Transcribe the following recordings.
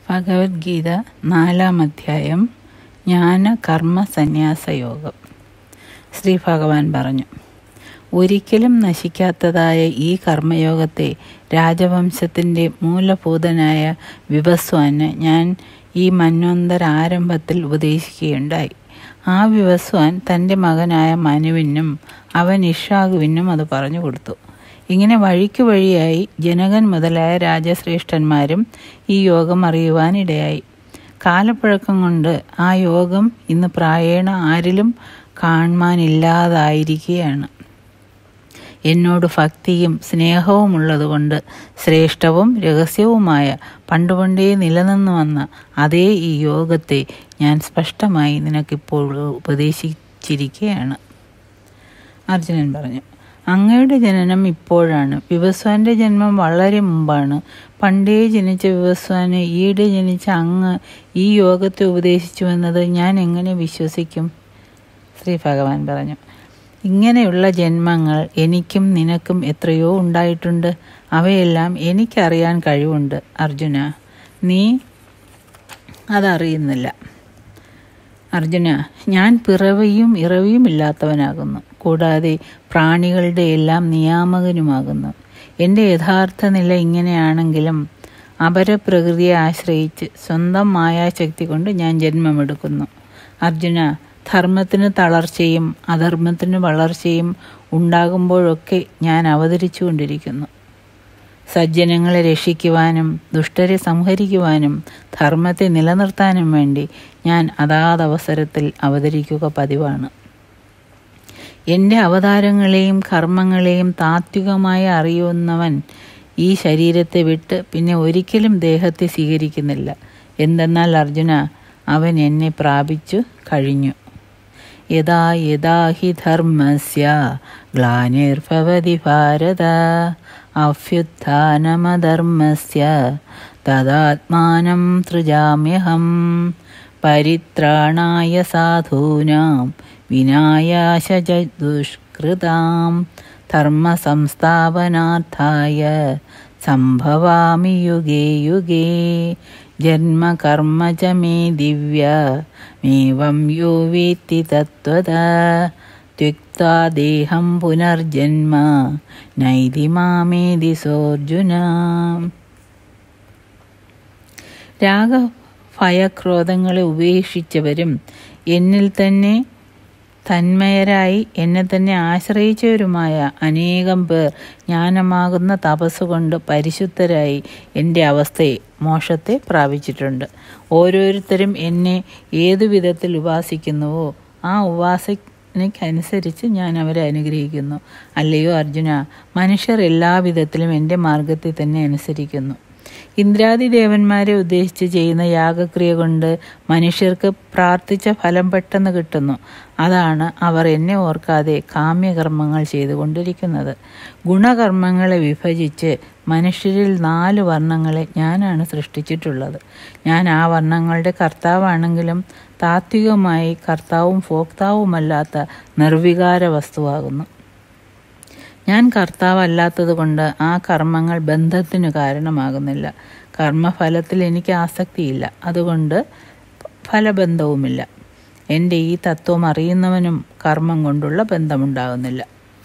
ഭഗവത്ഗീത നാലാം അധ്യായം ജ്ഞാന കർമ്മ സന്യാസ യോഗം ശ്രീ ഭഗവാൻ പറഞ്ഞു ഒരിക്കലും നശിക്കാത്തതായ ഈ കർമ്മയോഗത്തെ രാജവംശത്തിൻ്റെ മൂലഭൂതനായ വിവസ്വാന് ഞാൻ ഈ മന്വന്തര ആരംഭത്തിൽ ഉപദേശിക്കുകയുണ്ടായി ആ വിവസ്വാൻ തൻ്റെ മകനായ മനുവിനും അവൻ ഇഷാകുവിനും അത് പറഞ്ഞു കൊടുത്തു ഇങ്ങനെ വഴിക്കു വഴിയായി ജനകൻ മുതലായ രാജശ്രേഷ്ഠന്മാരും ഈ യോഗം അറിയുവാനിടയായി കാലപ്പഴക്കം കൊണ്ട് ആ യോഗം ഇന്ന് പ്രായേണ ആരിലും കാണുവാനില്ലാതായിരിക്കുകയാണ് എന്നോട് ഭക്തിയും സ്നേഹവും ഉള്ളതുകൊണ്ട് ശ്രേഷ്ഠവും രഹസ്യവുമായ പണ്ടുപണ്ടേ നിലനിന്നു വന്ന അതേ ഈ യോഗത്തെ ഞാൻ സ്പഷ്ടമായി നിനക്കിപ്പോൾ ഉപദേശിച്ചിരിക്കുകയാണ് അർജുനൻ പറഞ്ഞു അങ്ങയുടെ ജനനം ഇപ്പോഴാണ് വിവസ്വാന്റെ ജന്മം വളരെ മുമ്പാണ് പണ്ടേ ജനിച്ച വിവസ്വാന് ഈയിടെ ജനിച്ച അങ്ങ് ഈ യോഗത്തെ ഉപദേശിച്ചുവെന്നത് ഞാൻ എങ്ങനെ വിശ്വസിക്കും ശ്രീ ഭഗവാൻ പറഞ്ഞു ഇങ്ങനെയുള്ള ജന്മങ്ങൾ എനിക്കും നിനക്കും എത്രയോ ഉണ്ടായിട്ടുണ്ട് അവയെല്ലാം എനിക്കറിയാൻ കഴിവുണ്ട് അർജുന നീ അതറിയുന്നില്ല അർജുന ഞാൻ പിറവിയും ഇറവിയും ഇല്ലാത്തവനാകുന്നു കൂടാതെ പ്രാണികളുടെ എല്ലാം നിയാമകനുമാകുന്നു എൻ്റെ യഥാർത്ഥ നില ഇങ്ങനെയാണെങ്കിലും അപരപ്രകൃതിയെ ആശ്രയിച്ച് സ്വന്തം മായാശക്തി കൊണ്ട് ഞാൻ ജന്മമെടുക്കുന്നു അർജുന ധർമ്മത്തിന് തളർച്ചയും അധർമ്മത്തിന് വളർച്ചയും ഉണ്ടാകുമ്പോഴൊക്കെ ഞാൻ അവതരിച്ചുകൊണ്ടിരിക്കുന്നു സജ്ജനങ്ങളെ രക്ഷിക്കുവാനും ദുഷ്ടരെ സംഹരിക്കുവാനും ധർമ്മത്തെ നിലനിർത്താനും വേണ്ടി ഞാൻ അതാതവസരത്തിൽ അവതരിക്കുക പതിവാണ് എൻ്റെ അവതാരങ്ങളെയും കർമ്മങ്ങളെയും താത്വികമായി അറിയുന്നവൻ ഈ ശരീരത്തെ വിട്ട് പിന്നെ ഒരിക്കലും ദേഹത്തെ സ്വീകരിക്കുന്നില്ല എന്തെന്നാൽ അർജുന അവൻ എന്നെ പ്രാപിച്ചു കഴിഞ്ഞു യഥാ യഥാ ഹി ധർമ്മസ്യ ഗ്ലാനിർഭവതി ഭാരത അഭ്യുത്ഥാനമധർമ്മസ്യ തദാത്മാനം സൃജാമ്യഹം പരിത്രാണായ സാധൂനാം വിനായാശ ദുഷ്കൃതാം ധർമ്മസംസ്ഥാപനാർത്ഥായ സംഭവാമി യുഗേ യുഗേ ജന്മകർമ്മ ച മേ ദിവ്യമേവം യോ വേത്തി തത്വത ത്യുക്താ ദേഹം പുനർജന്മ നൈതി മാമേതി സോർജുന രാഗഭയക്രോധങ്ങളെ ഉപേക്ഷിച്ചവരും എന്നിൽ തന്നെ തന്മയരായി എന്നെ തന്നെ ആശ്രയിച്ചവരുമായ അനേകം പേർ ജ്ഞാനമാകുന്ന തപസ്സുകൊണ്ട് പരിശുദ്ധരായി എൻ്റെ അവസ്ഥയെ മോക്ഷത്തെ പ്രാപിച്ചിട്ടുണ്ട് ഓരോരുത്തരും എന്നെ ഏതു വിധത്തിൽ ഉപാസിക്കുന്നുവോ ആ ഉപാസനയ്ക്കനുസരിച്ച് ഞാൻ അവരെ അനുഗ്രഹിക്കുന്നു അല്ലയോ അർജുന മനുഷ്യർ എല്ലാവിധത്തിലും എൻ്റെ മാർഗത്തെ തന്നെ അനുസരിക്കുന്നു ഇന്ദ്രാദി ദേവന്മാരെ ഉദ്ദേശിച്ച് ചെയ്യുന്ന യാഗക്രിയ കൊണ്ട് മനുഷ്യർക്ക് പ്രാർത്ഥിച്ച ഫലം പെട്ടെന്ന് കിട്ടുന്നു അതാണ് അവർ എന്നെ ഓർക്കാതെ കാമ്യകർമ്മങ്ങൾ ചെയ്തുകൊണ്ടിരിക്കുന്നത് ഗുണകർമ്മങ്ങളെ വിഭജിച്ച് മനുഷ്യരിൽ നാല് വർണ്ണങ്ങളെ ഞാനാണ് സൃഷ്ടിച്ചിട്ടുള്ളത് ഞാൻ ആ വർണ്ണങ്ങളുടെ കർത്താവാണെങ്കിലും താത്വികമായി കർത്താവും ഭോക്താവുമല്ലാത്ത നിർവികാര വസ്തുവാകുന്നു ഞാൻ കർത്താവല്ലാത്തതുകൊണ്ട് ആ കർമ്മങ്ങൾ ബന്ധത്തിനു കാരണമാകുന്നില്ല കർമ്മഫലത്തിൽ എനിക്ക് ആസക്തിയില്ല അതുകൊണ്ട് ഫലബന്ധവുമില്ല എൻ്റെ ഈ തത്വം അറിയുന്നവനും കർമ്മം കൊണ്ടുള്ള ബന്ധമുണ്ടാകുന്നില്ല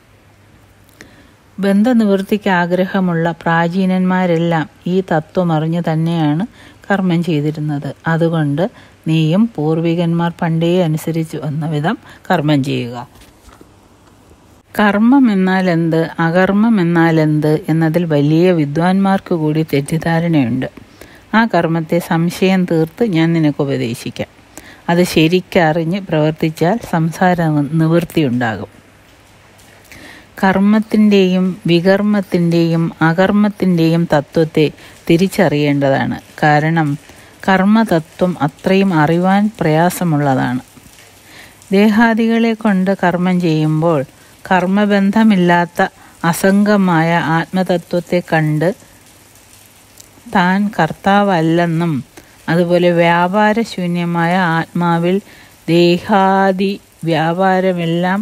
ബന്ധനിവൃത്തിക്ക് ആഗ്രഹമുള്ള പ്രാചീനന്മാരെല്ലാം ഈ തത്വം അറിഞ്ഞു തന്നെയാണ് കർമ്മം ചെയ്തിരുന്നത് അതുകൊണ്ട് നീയും പൂർവികന്മാർ പണ്ടേ അനുസരിച്ച് വന്ന വിധം കർമ്മം ചെയ്യുക കർമ്മം എന്നാൽ എന്ത് അകർമ്മം എന്നാൽ എന്ത് എന്നതിൽ വലിയ വിദ്വാൻമാർക്ക് കൂടി തെറ്റിദ്ധാരണയുണ്ട് ആ കർമ്മത്തെ സംശയം തീർത്ത് ഞാൻ നിനക്ക് ഉപദേശിക്കാം അത് ശരിക്കറിഞ്ഞ് പ്രവർത്തിച്ചാൽ സംസാര നിവൃത്തിയുണ്ടാകും കർമ്മത്തിൻ്റെയും വികർമ്മത്തിൻ്റെയും അകർമ്മത്തിൻ്റെയും തത്വത്തെ തിരിച്ചറിയേണ്ടതാണ് കാരണം കർമ്മതത്വം അത്രയും അറിവാൻ പ്രയാസമുള്ളതാണ് ദേഹാദികളെ കൊണ്ട് കർമ്മം ചെയ്യുമ്പോൾ കർമ്മബന്ധമില്ലാത്ത അസംഗമായ ആത്മതത്വത്തെ കണ്ട് താൻ കർത്താവല്ലെന്നും അതുപോലെ വ്യാപാരശൂന്യമായ ആത്മാവിൽ ദേഹാദി വ്യാപാരമെല്ലാം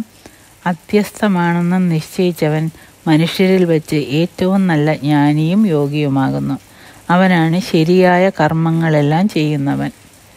അത്യസ്തമാണെന്നും നിശ്ചയിച്ചവൻ മനുഷ്യരിൽ വെച്ച് ഏറ്റവും നല്ല ജ്ഞാനിയും യോഗിയുമാകുന്നു അവനാണ് ശരിയായ കർമ്മങ്ങളെല്ലാം ചെയ്യുന്നവൻ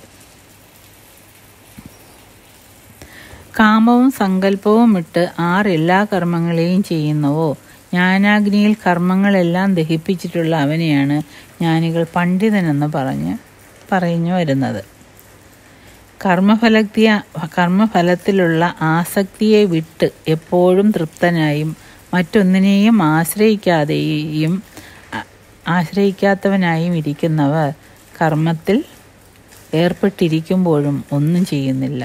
കാമവും സങ്കല്പവും ഇട്ട് ആർ എല്ലാ കർമ്മങ്ങളെയും ചെയ്യുന്നുവോ ജ്ഞാനാഗ്നിയിൽ കർമ്മങ്ങളെല്ലാം ദഹിപ്പിച്ചിട്ടുള്ള അവനെയാണ് ജ്ഞാനികൾ പണ്ഡിതനെന്ന് പറഞ്ഞ് പറഞ്ഞു വരുന്നത് കർമ്മഫലത്തിയ കർമ്മഫലത്തിലുള്ള ആസക്തിയെ വിട്ട് എപ്പോഴും തൃപ്തനായും മറ്റൊന്നിനെയും ആശ്രയിക്കാതെയും ആശ്രയിക്കാത്തവനായും ഇരിക്കുന്നവർ കർമ്മത്തിൽ ഏർപ്പെട്ടിരിക്കുമ്പോഴും ഒന്നും ചെയ്യുന്നില്ല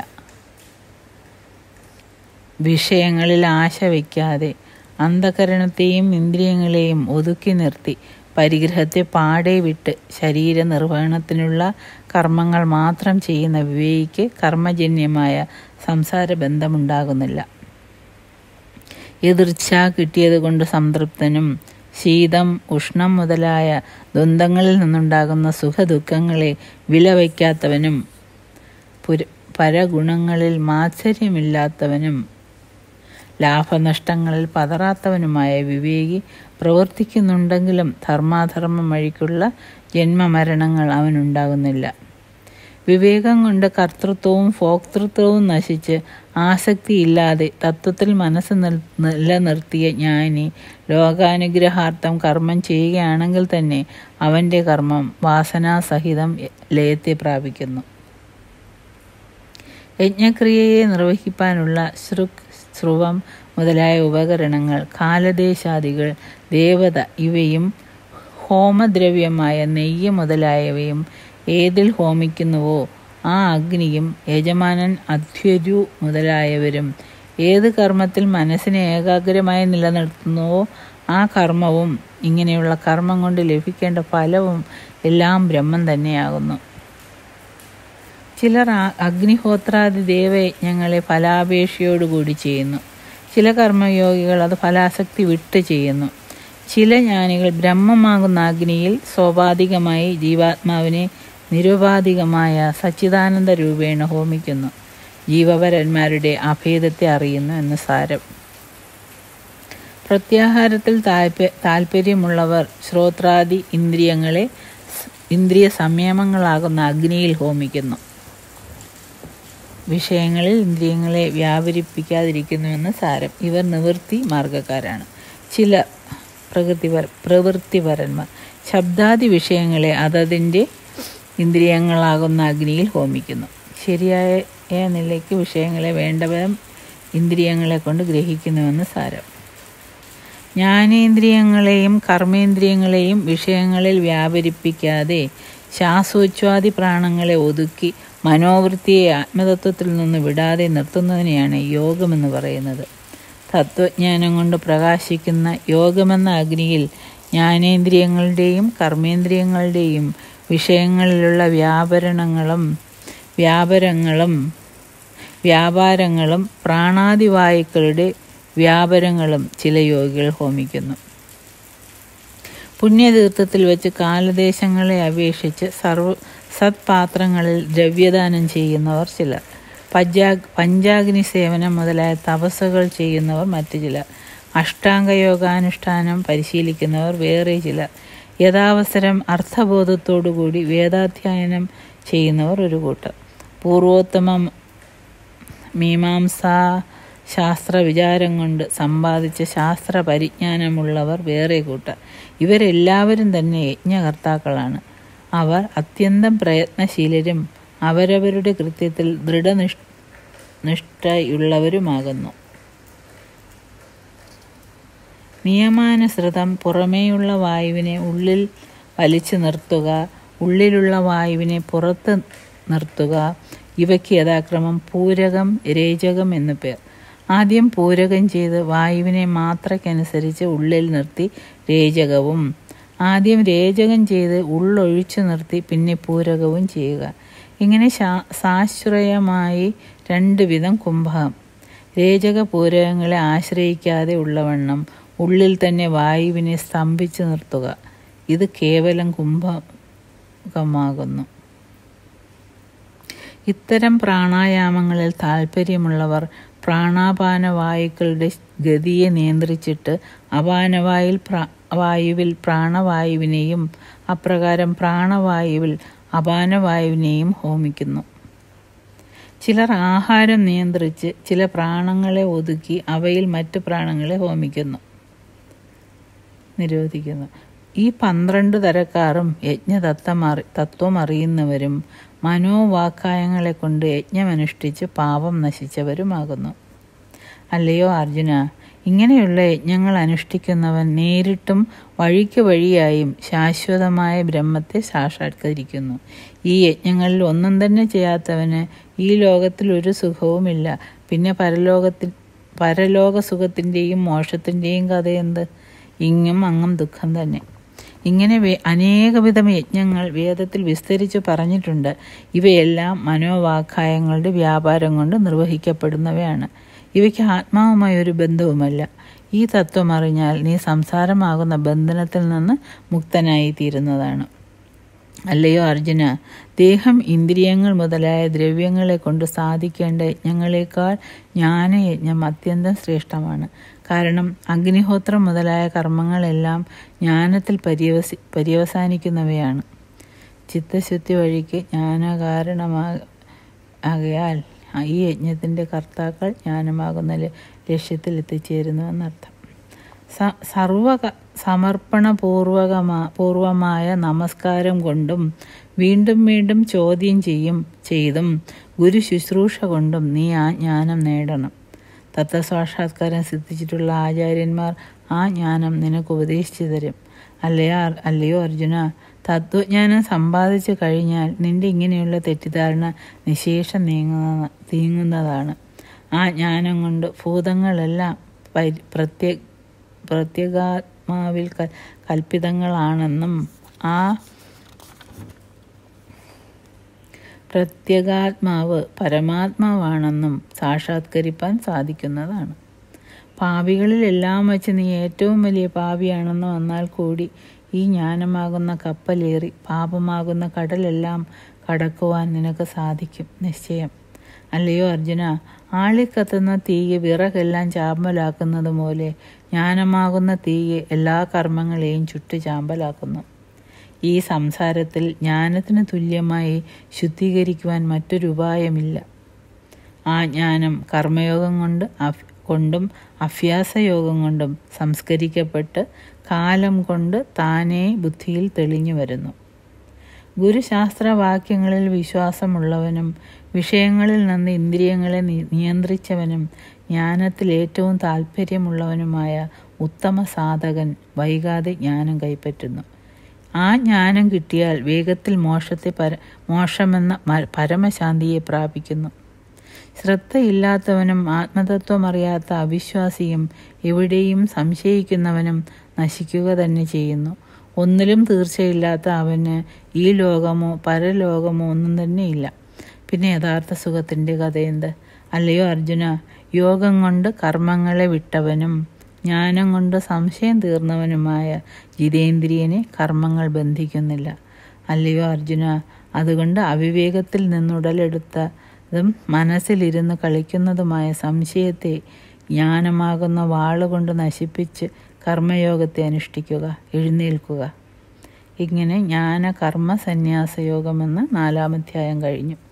വിഷയങ്ങളിൽ ആശ വയ്ക്കാതെ അന്ധകരണത്തെയും ഇന്ദ്രിയങ്ങളെയും ഒതുക്കി നിർത്തി പരിഗ്രഹത്തെ പാടെ വിട്ട് ശരീര നിർവഹണത്തിനുള്ള കർമ്മങ്ങൾ മാത്രം ചെയ്യുന്ന വിവേകിക്ക് കർമ്മജന്യമായ സംസാര ബന്ധമുണ്ടാകുന്നില്ല എതിർച്ച കിട്ടിയത് കൊണ്ട് സംതൃപ്തനും ശീതം ഉഷ്ണം മുതലായ ദ്വന്ദ്ങ്ങളിൽ നിന്നുണ്ടാകുന്ന സുഖദുഃഖങ്ങളെ വില വയ്ക്കാത്തവനും പുര പരഗുണങ്ങളിൽ മാത്സര്യമില്ലാത്തവനും ലാഭനഷ്ടങ്ങളിൽ പതറാത്തവനുമായ വിവേകി പ്രവർത്തിക്കുന്നുണ്ടെങ്കിലും ധർമാധർമ്മം വഴിക്കുള്ള ജന്മമരണങ്ങൾ അവനുണ്ടാകുന്നില്ല വിവേകം കൊണ്ട് കർത്തൃത്വവും ഭോക്തൃത്വവും നശിച്ച് ആസക്തിയില്ലാതെ തത്വത്തിൽ മനസ്സ് നിലനിർത്തിയ ജ്ഞാനി ലോകാനുഗ്രഹാർത്ഥം കർമ്മം ചെയ്യുകയാണെങ്കിൽ തന്നെ അവൻ്റെ കർമ്മം വാസനാസഹിതം ലയത്തെ പ്രാപിക്കുന്നു യജ്ഞക്രിയയെ നിർവഹിക്കാനുള്ള ശ്രുക് ശ്രുവം മുതലായ ഉപകരണങ്ങൾ കാലദേശാദികൾ ദേവത ഇവയും ഹോമദ്രവ്യമായ നെയ്യ് മുതലായവയും ഏതിൽ ഹോമിക്കുന്നുവോ ആ അഗ്നിയും യജമാനൻ അധ്വരു മുതലായവരും ഏത് കർമ്മത്തിൽ മനസ്സിനെ ഏകാഗ്രമായി നിലനിർത്തുന്നുവോ ആ കർമ്മവും ഇങ്ങനെയുള്ള കർമ്മം കൊണ്ട് ലഭിക്കേണ്ട ഫലവും എല്ലാം ബ്രഹ്മം തന്നെയാകുന്നു ചിലർ അഗ്നിഹോത്രാദി ദേവയജ്ഞങ്ങളെ ഫലാപേക്ഷയോടുകൂടി ചെയ്യുന്നു ചില കർമ്മയോഗികൾ അത് ഫലാസക്തി വിട്ട് ചെയ്യുന്നു ചില ജ്ഞാനികൾ ബ്രഹ്മമാകുന്ന അഗ്നിയിൽ സ്വാഭാവികമായി ജീവാത്മാവിനെ നിരുപാധികമായ സച്ചിദാനന്ദ രൂപേണ ഹോമിക്കുന്നു ജീവപരന്മാരുടെ അഭേദത്തെ അറിയുന്നു എന്ന് സാരം പ്രത്യാഹാരത്തിൽ താല്പ താല്പര്യമുള്ളവർ ശ്രോത്രാദി ഇന്ദ്രിയങ്ങളെ ഇന്ദ്രിയ സംയമങ്ങളാകുന്ന അഗ്നിയിൽ ഹോമിക്കുന്നു വിഷയങ്ങളിൽ ഇന്ദ്രിയങ്ങളെ വ്യാപരിപ്പിക്കാതിരിക്കുന്നുവെന്ന് സാരം ഇവർ നിവൃത്തി മാർഗക്കാരാണ് ചില പ്രകൃതിപര പ്രവൃത്തിപരന്മാർ ശബ്ദാദി വിഷയങ്ങളെ അതതിൻ്റെ ഇന്ദ്രിയങ്ങളാകുന്ന അഗ്നിയിൽ ഹോമിക്കുന്നു ശരിയായ നിലയ്ക്ക് വിഷയങ്ങളെ വേണ്ടവരും ഇന്ദ്രിയങ്ങളെ കൊണ്ട് ഗ്രഹിക്കുന്നുവെന്ന് സാരം ജ്ഞാനേന്ദ്രിയങ്ങളെയും കർമ്മേന്ദ്രിയങ്ങളെയും വിഷയങ്ങളിൽ വ്യാപരിപ്പിക്കാതെ ശ്വാസോച്ഛ്വാദി പ്രാണങ്ങളെ ഒതുക്കി മനോവൃത്തിയെ ആത്മതത്വത്തിൽ നിന്ന് വിടാതെ നിർത്തുന്നതിനെയാണ് യോഗമെന്ന് പറയുന്നത് തത്വജ്ഞാനം കൊണ്ട് പ്രകാശിക്കുന്ന യോഗമെന്ന അഗ്നിയിൽ ജ്ഞാനേന്ദ്രിയങ്ങളുടെയും കർമ്മേന്ദ്രിയങ്ങളുടെയും വിഷയങ്ങളിലുള്ള വ്യാപരണങ്ങളും വ്യാപരങ്ങളും വ്യാപാരങ്ങളും പ്രാണാദിവായുക്കളുടെ വ്യാപരങ്ങളും ചില യോഗികൾ ഹോമിക്കുന്നു പുണ്യതീർത്ഥത്തിൽ വെച്ച് കാലദേശങ്ങളെ അപേക്ഷിച്ച് സർവ സത്പാത്രങ്ങളിൽ ദ്രവ്യദാനം ചെയ്യുന്നവർ ചിലർ പഞ്ചാ പഞ്ചാഗ്നി സേവനം മുതലായ തപസ്സുകൾ ചെയ്യുന്നവർ മറ്റു ചിലർ അഷ്ടാംഗയോഗാനുഷ്ഠാനം പരിശീലിക്കുന്നവർ വേറെ ചിലർ യഥാവസരം അർത്ഥബോധത്തോടുകൂടി വേദാധ്യയനം ചെയ്യുന്നവർ ഒരു കൂട്ടർ പൂർവോത്തമ മീമാംസാ ശാസ്ത്ര വിചാരം കൊണ്ട് സമ്പാദിച്ച ശാസ്ത്ര പരിജ്ഞാനമുള്ളവർ വേറെ കൂട്ടർ ഇവരെല്ലാവരും തന്നെ യജ്ഞകർത്താക്കളാണ് അവർ അത്യന്തം പ്രയത്നശീലരും അവരവരുടെ കൃത്യത്തിൽ ദൃഢനിഷ് നിഷ്ഠയുള്ളവരുമാകുന്നു നിയമാനുസൃതം പുറമേയുള്ള വായുവിനെ ഉള്ളിൽ വലിച്ചു നിർത്തുക ഉള്ളിലുള്ള വായുവിനെ പുറത്ത് നിർത്തുക ഇവയ്ക്ക് യഥാക്രമം പൂരകം രേചകം എന്നു പേർ ആദ്യം പൂരകം ചെയ്ത് വായുവിനെ മാത്രയ്ക്കനുസരിച്ച് ഉള്ളിൽ നിർത്തി രേചകവും ആദ്യം രേചകം ചെയ്ത് ഉള്ളൊഴിച്ചു നിർത്തി പിന്നെ പൂരകവും ചെയ്യുക ഇങ്ങനെ ശാ സാശ്രയമായി രണ്ട് വിധം കുംഭകം രേചക പൂരകങ്ങളെ ആശ്രയിക്കാതെ ഉള്ളവണ്ണം ഉള്ളിൽ തന്നെ വായുവിനെ സ്തംഭിച്ചു നിർത്തുക ഇത് കേവലം കുംഭകമാകുന്നു ഇത്തരം പ്രാണായാമങ്ങളിൽ താൽപ്പര്യമുള്ളവർ പ്രാണാപാന വായുക്കളുടെ ഗതിയെ നിയന്ത്രിച്ചിട്ട് അപാനവായിൽ പ്രാ വായുവിൽ പ്രാണവായുവിനെയും അപ്രകാരം പ്രാണവായുവിൽ അപാനവായുവിനെയും ഹോമിക്കുന്നു ചിലർ ആഹാരം നിയന്ത്രിച്ച് ചില പ്രാണങ്ങളെ ഒതുക്കി അവയിൽ മറ്റ് പ്രാണങ്ങളെ ഹോമിക്കുന്നു നിരോധിക്കുന്നു ഈ പന്ത്രണ്ട് തരക്കാരും യജ്ഞതത്വമറി തത്വം അറിയുന്നവരും മനോവാക്കായങ്ങളെ കൊണ്ട് യജ്ഞമനുഷ്ഠിച്ച് പാപം നശിച്ചവരുമാകുന്നു അല്ലയോ അർജുന ഇങ്ങനെയുള്ള യജ്ഞങ്ങൾ അനുഷ്ഠിക്കുന്നവൻ നേരിട്ടും വഴിക്ക് വഴിയായും ശാശ്വതമായ ബ്രഹ്മത്തെ സാക്ഷാത്കരിക്കുന്നു ഈ യജ്ഞങ്ങളിൽ ഒന്നും തന്നെ ചെയ്യാത്തവന് ഈ ലോകത്തിൽ ഒരു സുഖവുമില്ല പിന്നെ പരലോകത്തിൽ പരലോക സുഖത്തിൻ്റെയും മോക്ഷത്തിൻ്റെയും കഥയെന്ത് ഇങ്ങും അങ്ങും ദുഃഖം തന്നെ ഇങ്ങനെ വേ അനേകവിധം യജ്ഞങ്ങൾ വേദത്തിൽ വിസ്തരിച്ച് പറഞ്ഞിട്ടുണ്ട് ഇവയെല്ലാം മനോവാഖായങ്ങളുടെ വ്യാപാരം കൊണ്ട് നിർവഹിക്കപ്പെടുന്നവയാണ് ഇവയ്ക്ക് ആത്മാവുമായ ഒരു ബന്ധവുമല്ല ഈ തത്വം അറിഞ്ഞാൽ നീ സംസാരമാകുന്ന ബന്ധനത്തിൽ നിന്ന് മുക്തനായി തീരുന്നതാണ് അല്ലയോ അർജുന ദേഹം ഇന്ദ്രിയങ്ങൾ മുതലായ ദ്രവ്യങ്ങളെ കൊണ്ട് സാധിക്കേണ്ട യജ്ഞങ്ങളെക്കാൾ ജ്ഞാനയജ്ഞം അത്യന്തം ശ്രേഷ്ഠമാണ് കാരണം അഗ്നിഹോത്രം മുതലായ കർമ്മങ്ങളെല്ലാം ജ്ഞാനത്തിൽ പര്യവസി പര്യവസാനിക്കുന്നവയാണ് ചിത്തശുദ്ധി വഴിക്ക് ജ്ഞാനകാരണമാ ആകയാൽ ഈ യജ്ഞത്തിൻ്റെ കർത്താക്കൾ ജ്ഞാനമാകുന്ന ലക്ഷ്യത്തിൽ എത്തിച്ചേരുന്നുവെന്നർത്ഥം സ സർവ സമർപ്പണപൂർവകമാ പൂർവമായ നമസ്കാരം കൊണ്ടും വീണ്ടും വീണ്ടും ചോദ്യം ചെയ്യും ചെയ്തും ഗുരു ശുശ്രൂഷ കൊണ്ടും നീ ആ ജ്ഞാനം നേടണം തത്വസാക്ഷാത്കാരം സിദ്ധിച്ചിട്ടുള്ള ആചാര്യന്മാർ ആ ജ്ഞാനം നിനക്ക് ഉപദേശിച്ചു തരും അല്ലയോ അല്ലയോ അർജുന തത്വജ്ഞാനം സമ്പാദിച്ചു കഴിഞ്ഞാൽ നിന്റെ ഇങ്ങനെയുള്ള തെറ്റിദ്ധാരണ നിശേഷം നീങ്ങുന്ന നീങ്ങുന്നതാണ് ആ ജ്ഞാനം കൊണ്ട് ഭൂതങ്ങളെല്ലാം പരി പ്രത്യേക പ്രത്യേകാത്മാവിൽ കൽപ്പിതങ്ങളാണെന്നും ആ പ്രത്യേകാത്മാവ് പരമാത്മാവാണെന്നും സാക്ഷാത്കരിപ്പാൻ സാധിക്കുന്നതാണ് പാപികളിലെല്ലാം വച്ച് നീ ഏറ്റവും വലിയ പാപിയാണെന്ന് വന്നാൽ കൂടി ഈ ജ്ഞാനമാകുന്ന കപ്പലേറി പാപമാകുന്ന കടലെല്ലാം കടക്കുവാൻ നിനക്ക് സാധിക്കും നിശ്ചയം അല്ലയോ അർജുന ആളിക്കത്തുന്ന തീയെ വിറകെല്ലാം ചാമ്പലാക്കുന്നത് പോലെ ജ്ഞാനമാകുന്ന തീയെ എല്ലാ കർമ്മങ്ങളെയും ചുട്ടു ചാമ്പലാക്കുന്നു ഈ സംസാരത്തിൽ ജ്ഞാനത്തിന് തുല്യമായി ശുദ്ധീകരിക്കുവാൻ മറ്റൊരു ഉപായമില്ല ആ ജ്ഞാനം കർമ്മയോഗം കൊണ്ട് കൊണ്ടും അഭ്യാസയോഗം കൊണ്ടും സംസ്കരിക്കപ്പെട്ട് കാലം കൊണ്ട് താനേ ബുദ്ധിയിൽ തെളിഞ്ഞു വരുന്നു ഗുരുശാസ്ത്രവാക്യങ്ങളിൽ വിശ്വാസമുള്ളവനും വിഷയങ്ങളിൽ നിന്ന് ഇന്ദ്രിയങ്ങളെ നിയന്ത്രിച്ചവനും ജ്ഞാനത്തിൽ ഏറ്റവും താല്പര്യമുള്ളവനുമായ ഉത്തമ സാധകൻ വൈകാതെ ജ്ഞാനം കൈപ്പറ്റുന്നു ആ ജ്ഞാനം കിട്ടിയാൽ വേഗത്തിൽ മോക്ഷത്തെ പര മോക്ഷമെന്ന പരമശാന്തിയെ പ്രാപിക്കുന്നു ശ്രദ്ധയില്ലാത്തവനും ആത്മതത്വം അറിയാത്ത അവിശ്വാസിയും എവിടെയും സംശയിക്കുന്നവനും നശിക്കുക തന്നെ ചെയ്യുന്നു ഒന്നിലും തീർച്ചയില്ലാത്ത അവന് ഈ ലോകമോ പരലോകമോ ഒന്നും തന്നെയില്ല പിന്നെ യഥാർത്ഥ സുഖത്തിൻ്റെ കഥയെന്ത് അല്ലയോ അർജുന യോഗം കൊണ്ട് കർമ്മങ്ങളെ വിട്ടവനും ജ്ഞാനം കൊണ്ട് സംശയം തീർന്നവനുമായ ജിതേന്ദ്രിയനെ കർമ്മങ്ങൾ ബന്ധിക്കുന്നില്ല അല്ലയോ അർജുന അതുകൊണ്ട് അവിവേകത്തിൽ നിന്നുടലെടുത്തതും മനസ്സിലിരുന്ന് കളിക്കുന്നതുമായ സംശയത്തെ ജ്ഞാനമാകുന്ന വാളുകൊണ്ട് നശിപ്പിച്ച് കർമ്മയോഗത്തെ അനുഷ്ഠിക്കുക എഴുന്നേൽക്കുക ഇങ്ങനെ ജ്ഞാന കർമ്മ സന്യാസയോഗമെന്ന നാലാമധ്യായം കഴിഞ്ഞു